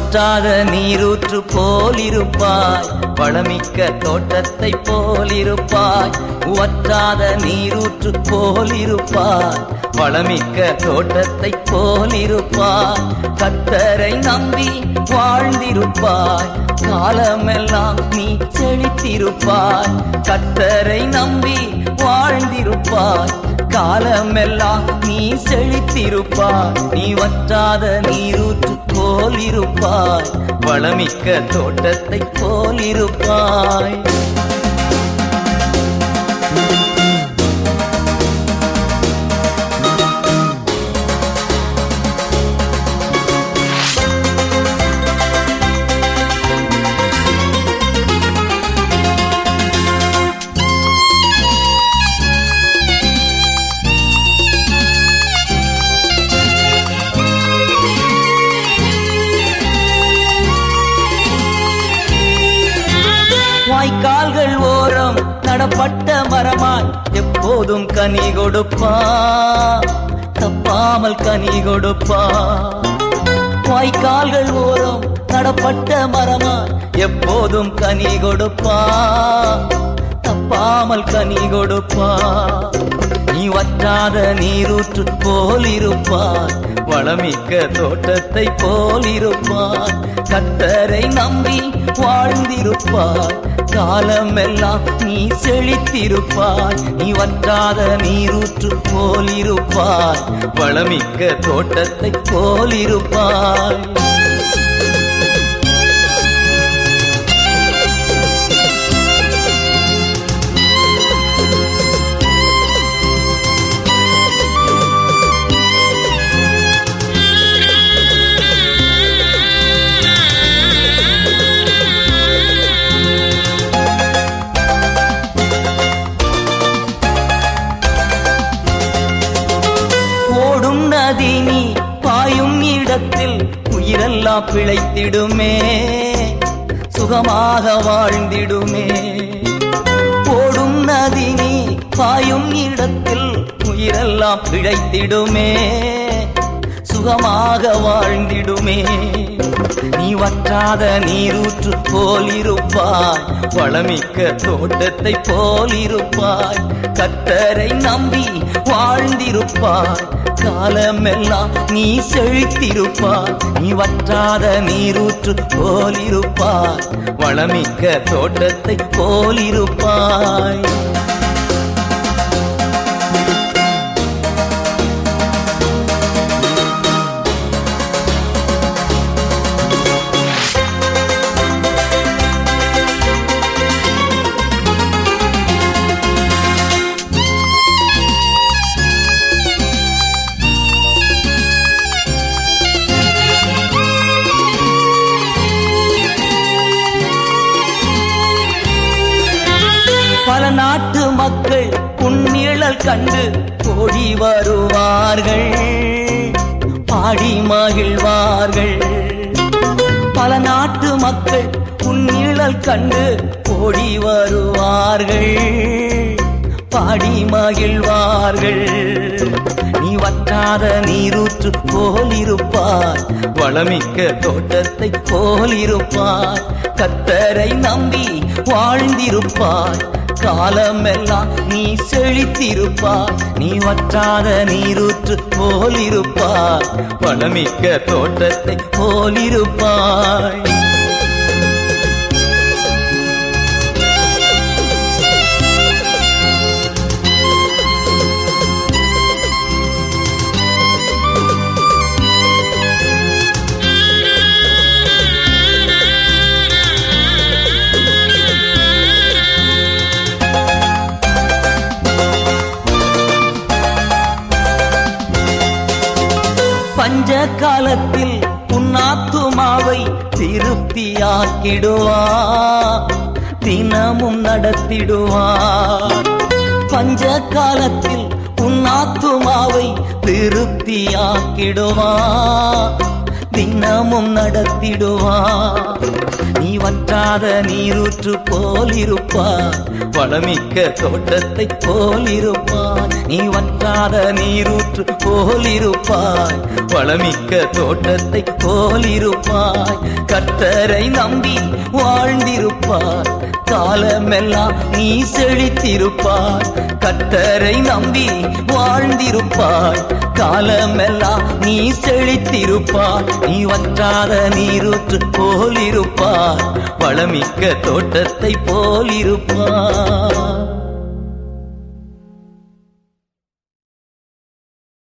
வற்றாத நீரூற்று போலிருப்பாய் வளமிக்க தோட்டத்தை போலிருப்பாய் வற்றாத நீரூற்று போலிருப்பாய் வளமிக்க தோட்டத்தை போலிருப்பாய் கத்தரை நம்பி வாழ்ந்திருப்பாய் காலமெல்லாம் நீ செழித்திருப்பாய் கத்தரை நம்பி வாழ்ந்திருப்பாய் காலமெல்லாம் நீ செழித்திருப்பாய் நீ வற்றாத நீரூற்று போலிருப்பாய் வளமிக்க தோட்டத்தை போலிருப்பாய் வாய்க்கால்கள் ஓரம் நடப்பட்ட மரமாய் எப்போதும் கனி கொடுப்பா தப்பாமல் கனி கொடுப்பா வாய்க்கால்கள் ஓரம் நடப்பட்ட மரமாய் எப்போதும் கனி கொடுப்பா தப்பாமல் கனி கொடுப்பா நீ வற்றாத நீரூற்று போலிருப்பாய் வளமிக்க தோட்டத்தை போலிருப்பாய் கத்தரை நம்பி வாழ்ந்திருப்பாய் காலமெல்லாம் நீ செழித்திருப்பாய் நீ வற்றாத நீரூற்று போலிருப்பாய் வளமிக்க தோட்டத்தை போலிருப்பாய் ஓடும் நதி நீ பாயும் இடத்தில் உயிரெல்லாம் பிழைத்திடுமே சுகமாக வாழ்ந்திடுமே ஓடும் நதி நீ பாயும் இடத்தில் உயிரெல்லாம் பிழைத்திடுமே சுகமாக வாழ்ந்திடுமே நீ வற்றாத நீரூற்று போலிருப்பாய் வளமிக்க தோட்டத்தை போலிருப்பாய் கத்தரை நம்பி வாழ்ந்திருப்பாய் காலமெல்லாம் நீ செழித்திருப்பாய் நீ வற்றாத நீரூற்று போலிருப்பாய் வளமிக்க தோட்டத்தை போலிருப்பாய் பல நாட்டு மக்கள் உன்னிழல் கண்டு ஓடி வருவார்கள் பாடி மகிழ்வார்கள் பல நாட்டு மக்கள் உன்னிழல் கண்டு ஓடி வருவார்கள் பாடி மகிழ்வார்கள் நீ வற்றாத நீரூற்று போலிருப்பாய் வளமிக்க தோட்டத்தை போலிருப்பாய் கத்தரை நம்பி வாழ்ந்திருப்பாய் காலமெல்லாம் நீ செழித்திருப்பாய் நீ வற்றாத நீரூற்று போலிருப்பாய் வளமிக்க தோட்டத்தை போலிருப்பாய் பஞ்ச காலத்தில் உன்னாத்துமாவை திருப்தியாக்கிடுவா தினமும் நடத்திடுவா பஞ்ச காலத்தில் உன்னாத்துமாவை திருப்தியாக்கிடுவா தினமும் நடத்திடுவார் நீ வற்றாத நீரூற்று போலிருப்பார் வளமிக்க தோட்டத்தை போலிருப்பார் நீ வற்றாத நீரூற்று போலிருப்பாய் வளமிக்க தோட்டத்தை போலிருப்பாய் கர்த்தரை நம்பி வாழ்ந்திருப்பார் காலமெல்லாம் நீ செழித்திருப்பாய் கர்த்தரை நம்பி வாழ்ந்திருப்பாய் காலமெல்லாம் நீ செழித்திருப்பாய் நீ வற்றாத நீரூற்று போலிருப்பாய் வளமிக்க தோட்டத்தை போலிருப்பாய்